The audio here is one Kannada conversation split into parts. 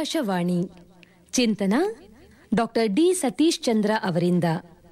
ಆಕಾಶವಾಣಿ ಚಿಂತನ ಡಾಕ್ಟರ್ ಡಿ ಸತೀಶ್ ಚಂದ್ರ ಅವರಿಂದ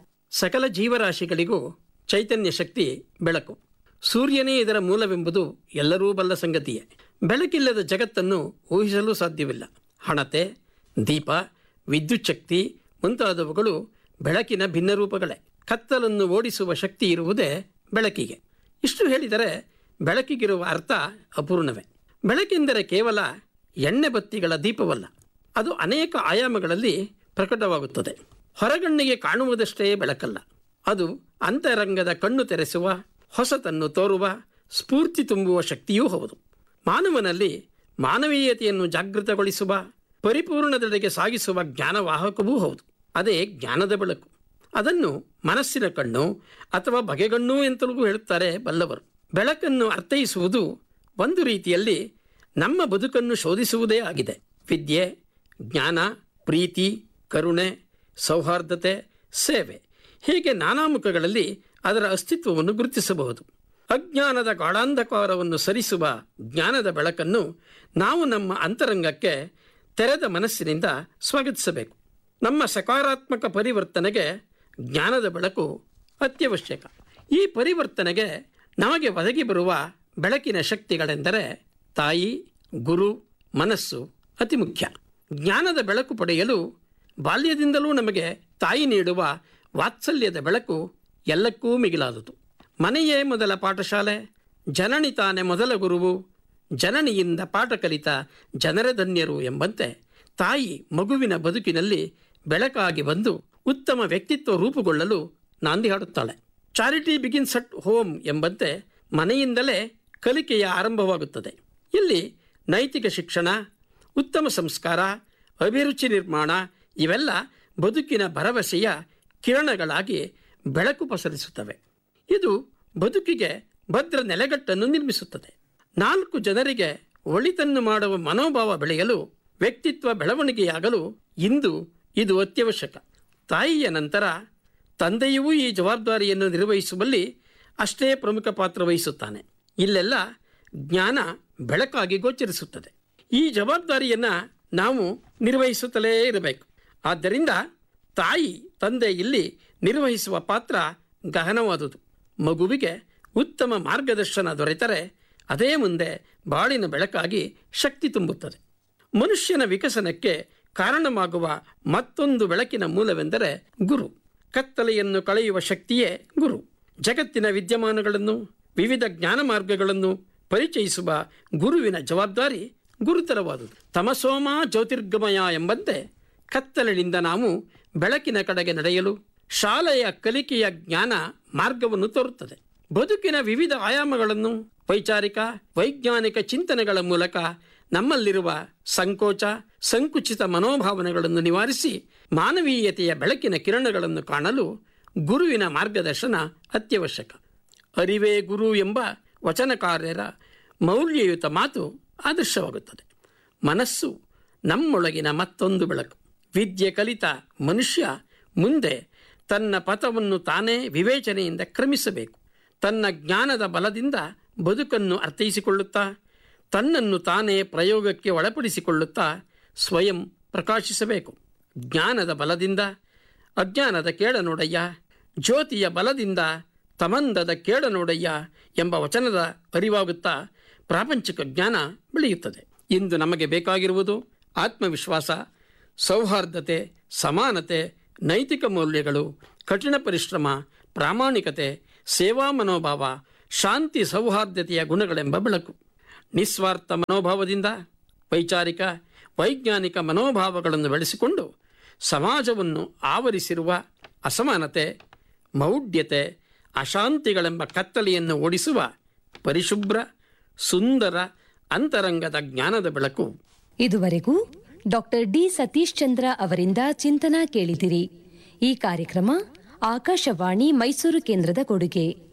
ಸಕಲ ಜೀವರಾಶಿಗಳಿಗೂ ಚೈತನ್ಯ ಶಕ್ತಿ ಬೆಳಕು ಸೂರ್ಯನೇ ಇದರ ಮೂಲವೆಂಬುದು ಎಲ್ಲರೂ ಬಲ್ಲ ಸಂಗತಿಯೇ ಬೆಳಕಿಲ್ಲದ ಜಗತ್ತನ್ನು ಊಹಿಸಲು ಸಾಧ್ಯವಿಲ್ಲ ಹಣತೆ ದೀಪ ವಿದ್ಯುತ್ ಶಕ್ತಿ ಮುಂತಾದವುಗಳು ಬೆಳಕಿನ ಭಿನ್ನ ರೂಪಗಳೇ ಕತ್ತಲನ್ನು ಓಡಿಸುವ ಶಕ್ತಿ ಇರುವುದೇ ಬೆಳಕಿಗೆ ಇಷ್ಟು ಹೇಳಿದರೆ ಬೆಳಕಿಗಿರುವ ಅರ್ಥ ಅಪೂರ್ಣವೇ ಬೆಳಕೆಂದರೆ ಕೇವಲ ಎಣ್ಣೆ ಬತ್ತಿಗಳ ದೀಪವಲ್ಲ ಅದು ಅನೇಕ ಆಯಾಮಗಳಲ್ಲಿ ಪ್ರಕಟವಾಗುತ್ತದೆ ಹೊರಗಣ್ಣಿಗೆ ಕಾಣುವುದಷ್ಟೇ ಬೆಳಕಲ್ಲ ಅದು ಅಂತರಂಗದ ಕಣ್ಣು ತೆರೆಸುವ ಹೊಸತನ್ನು ತೋರುವ ಸ್ಫೂರ್ತಿ ತುಂಬುವ ಶಕ್ತಿಯೂ ಹೌದು ಮಾನವನಲ್ಲಿ ಮಾನವೀಯತೆಯನ್ನು ಜಾಗೃತಗೊಳಿಸುವ ಪರಿಪೂರ್ಣದೆಡೆಗೆ ಸಾಗಿಸುವ ಜ್ಞಾನವಾಹಕವೂ ಹೌದು ಅದೇ ಜ್ಞಾನದ ಬೆಳಕು ಅದನ್ನು ಮನಸ್ಸಿನ ಕಣ್ಣು ಅಥವಾ ಬಗೆಗಣ್ಣು ಎಂತಲೂ ಹೇಳುತ್ತಾರೆ ಬಲ್ಲವರು ಬೆಳಕನ್ನು ಅರ್ಥೈಸುವುದು ಒಂದು ರೀತಿಯಲ್ಲಿ ನಮ್ಮ ಬದುಕನ್ನು ಶೋಧಿಸುವುದೇ ಆಗಿದೆ ವಿದ್ಯೆ ಜ್ಞಾನ ಪ್ರೀತಿ ಕರುಣೆ ಸೌಹಾರ್ದತೆ ಸೇವೆ ಹೀಗೆ ನಾನಾ ಮುಖಗಳಲ್ಲಿ ಅದರ ಅಸ್ತಿತ್ವವನ್ನು ಗುರುತಿಸಬಹುದು ಅಜ್ಞಾನದ ಗಾಢಾಂಧಕಾರವನ್ನು ಸರಿಸುವ ಜ್ಞಾನದ ಬೆಳಕನ್ನು ನಾವು ನಮ್ಮ ಅಂತರಂಗಕ್ಕೆ ತೆರೆದ ಮನಸ್ಸಿನಿಂದ ಸ್ವಾಗತಿಸಬೇಕು ನಮ್ಮ ಸಕಾರಾತ್ಮಕ ಪರಿವರ್ತನೆಗೆ ಜ್ಞಾನದ ಬೆಳಕು ಅತ್ಯವಶ್ಯಕ ಈ ಪರಿವರ್ತನೆಗೆ ನಮಗೆ ಒದಗಿ ಬರುವ ಬೆಳಕಿನ ಶಕ್ತಿಗಳೆಂದರೆ ತಾಯಿ ಗುರು ಮನಸ್ಸು ಅತಿ ಮುಖ್ಯ ಜ್ಞಾನದ ಬೆಳಕು ಪಡೆಯಲು ಬಾಲ್ಯದಿಂದಲೂ ನಮಗೆ ತಾಯಿ ನೀಡುವ ವಾತ್ಸಲ್ಯದ ಬೆಳಕು ಎಲ್ಲಕ್ಕೂ ಮಿಗಿಲಾದುದು ಮನೆಯೇ ಮೊದಲ ಪಾಠಶಾಲೆ ಜನನಿ ತಾನೇ ಮೊದಲ ಗುರುವು ಜನನಿಯಿಂದ ಪಾಠ ಕಲಿತ ಜನರೇ ಧನ್ಯರು ಎಂಬಂತೆ ತಾಯಿ ಮಗುವಿನ ಬದುಕಿನಲ್ಲಿ ಬೆಳಕಾಗಿ ಬಂದು ಉತ್ತಮ ವ್ಯಕ್ತಿತ್ವ ರೂಪುಗೊಳ್ಳಲು ನಾಂದಿ ಹಾಡುತ್ತಾಳೆ ಚಾರಿಟಿ ಬಿಗಿನ್ಸ್ ಅಟ್ ಹೋಮ್ ಎಂಬಂತೆ ಮನೆಯಿಂದಲೇ ಕಲಿಕೆಯ ಆರಂಭವಾಗುತ್ತದೆ ಇಲ್ಲಿ ನೈತಿಕ ಶಿಕ್ಷಣ ಉತ್ತಮ ಸಂಸ್ಕಾರ ಅಭಿರುಚಿ ನಿರ್ಮಾಣ ಇವೆಲ್ಲ ಬದುಕಿನ ಭರವಸೆಯ ಕಿರಣಗಳಾಗಿ ಬೆಳಕು ಪಸರಿಸುತ್ತವೆ ಇದು ಬದುಕಿಗೆ ಭದ್ರ ನೆಲೆಗಟ್ಟನ್ನು ನಿರ್ಮಿಸುತ್ತದೆ ನಾಲ್ಕು ಜನರಿಗೆ ಒಳಿತನ್ನು ಮಾಡುವ ಮನೋಭಾವ ಬೆಳೆಯಲು ವ್ಯಕ್ತಿತ್ವ ಬೆಳವಣಿಗೆಯಾಗಲು ಇಂದು ಇದು ಅತ್ಯವಶ್ಯಕ ತಾಯಿಯ ನಂತರ ತಂದೆಯೂ ಈ ಜವಾಬ್ದಾರಿಯನ್ನು ನಿರ್ವಹಿಸುವಲ್ಲಿ ಅಷ್ಟೇ ಪ್ರಮುಖ ಪಾತ್ರ ವಹಿಸುತ್ತಾನೆ ಇಲ್ಲೆಲ್ಲ ಜ್ಞಾನ ಬೆಳಕಾಗಿ ಗೋಚರಿಸುತ್ತದೆ ಈ ಜವಾಬ್ದಾರಿಯನ್ನು ನಾವು ನಿರ್ವಹಿಸುತ್ತಲೇ ಇರಬೇಕು ಆದ್ದರಿಂದ ತಾಯಿ ತಂದೆ ಇಲ್ಲಿ ನಿರ್ವಹಿಸುವ ಪಾತ್ರ ಗಹನವಾದುದು ಮಗುವಿಗೆ ಉತ್ತಮ ಮಾರ್ಗದರ್ಶನ ದೊರೆತರೆ ಅದೇ ಮುಂದೆ ಬಾಳಿನ ಬೆಳಕಾಗಿ ಶಕ್ತಿ ತುಂಬುತ್ತದೆ ಮನುಷ್ಯನ ವಿಕಸನಕ್ಕೆ ಕಾರಣವಾಗುವ ಮತ್ತೊಂದು ಬೆಳಕಿನ ಮೂಲವೆಂದರೆ ಗುರು ಕತ್ತಲೆಯನ್ನು ಕಳೆಯುವ ಶಕ್ತಿಯೇ ಗುರು ಜಗತ್ತಿನ ವಿದ್ಯಮಾನಗಳನ್ನು ವಿವಿಧ ಜ್ಞಾನ ಮಾರ್ಗಗಳನ್ನು ಪರಿಚಯಿಸುವ ಗುರುವಿನ ಜವಾಬ್ದಾರಿ ಗುರುತರವಾದುದು ತಮಸೋಮ ಜ್ಯೋತಿರ್ಗಮಯ ಎಂಬಂತೆ ಕತ್ತಲಿನಿಂದ ನಾವು ಬೆಳಕಿನ ಕಡೆಗೆ ನಡೆಯಲು ಶಾಲೆಯ ಕಲಿಕೆಯ ಜ್ಞಾನ ಮಾರ್ಗವನ್ನು ತೋರುತ್ತದೆ ಬದುಕಿನ ವಿವಿಧ ಆಯಾಮಗಳನ್ನು ವೈಚಾರಿಕ ವೈಜ್ಞಾನಿಕ ಚಿಂತನೆಗಳ ಮೂಲಕ ನಮ್ಮಲ್ಲಿರುವ ಸಂಕೋಚ ಸಂಕುಚಿತ ಮನೋಭಾವನೆಗಳನ್ನು ನಿವಾರಿಸಿ ಮಾನವೀಯತೆಯ ಬೆಳಕಿನ ಕಿರಣಗಳನ್ನು ಕಾಣಲು ಗುರುವಿನ ಮಾರ್ಗದರ್ಶನ ಅತ್ಯವಶ್ಯಕ ಅರಿವೇ ಗುರು ಎಂಬ ವಚನಕಾರ್ಯರ ಮೌಲ್ಯಯುತ ಮಾತು ಆದರ್ಶವಾಗುತ್ತದೆ ಮನಸ್ಸು ನಮ್ಮೊಳಗಿನ ಮತ್ತೊಂದು ಬೆಳಕು ವಿದ್ಯೆ ಕಲಿತ ಮನುಷ್ಯ ಮುಂದೆ ತನ್ನ ಪಥವನ್ನು ತಾನೇ ವಿವೇಚನೆಯಿಂದ ಕ್ರಮಿಸಬೇಕು ತನ್ನ ಜ್ಞಾನದ ಬಲದಿಂದ ಬದುಕನ್ನು ಅರ್ಥೈಸಿಕೊಳ್ಳುತ್ತಾ ತನ್ನನ್ನು ತಾನೇ ಪ್ರಯೋಗಕ್ಕೆ ಒಳಪಡಿಸಿಕೊಳ್ಳುತ್ತಾ ಸ್ವಯಂ ಪ್ರಕಾಶಿಸಬೇಕು ಜ್ಞಾನದ ಬಲದಿಂದ ಅಜ್ಞಾನದ ಕೇಳನೋಡಯ್ಯ ಜ್ಯೋತಿಯ ಬಲದಿಂದ ತಮಂದದ ಕೇಳನೋಡಯ್ಯ ಎಂಬ ವಚನದ ಅರಿವಾಗುತ್ತಾ ಪ್ರಾಪಂಚಿಕ ಜ್ಞಾನ ಬೆಳೆಯುತ್ತದೆ ಇಂದು ನಮಗೆ ಬೇಕಾಗಿರುವುದು ಆತ್ಮವಿಶ್ವಾಸ ಸೌಹಾರ್ದತೆ ಸಮಾನತೆ ನೈತಿಕ ಮೌಲ್ಯಗಳು ಕಠಿಣ ಪರಿಶ್ರಮ ಪ್ರಾಮಾಣಿಕತೆ ಸೇವಾ ಮನೋಭಾವ ಶಾಂತಿ ಸೌಹಾರ್ದತೆಯ ಗುಣಗಳೆಂಬ ಬೆಳಕು ನಿಸ್ವಾರ್ಥ ಮನೋಭಾವದಿಂದ ವೈಚಾರಿಕ ವೈಜ್ಞಾನಿಕ ಮನೋಭಾವಗಳನ್ನು ಬೆಳೆಸಿಕೊಂಡು ಸಮಾಜವನ್ನು ಆವರಿಸಿರುವ ಅಸಮಾನತೆ ಮೌಢ್ಯತೆ ಅಶಾಂತಿಗಳೆಂಬ ಕತ್ತಲೆಯನ್ನು ಓಡಿಸುವ ಪರಿಶುಭ್ರ ಸುಂದರ ಅಂತರಂಗದ ಜ್ಞಾನದ ಬೆಳಕು ಇದುವರೆಗೂ ಡಾಕ್ಟರ್ ಡಿ ಸತೀಶ್ ಚಂದ್ರ ಅವರಿಂದ ಚಿಂತನ ಕೇಳಿದಿರಿ ಈ ಕಾರ್ಯಕ್ರಮ ಆಕಾಶವಾಣಿ ಮೈಸೂರು ಕೇಂದ್ರದ ಕೊಡುಗೆ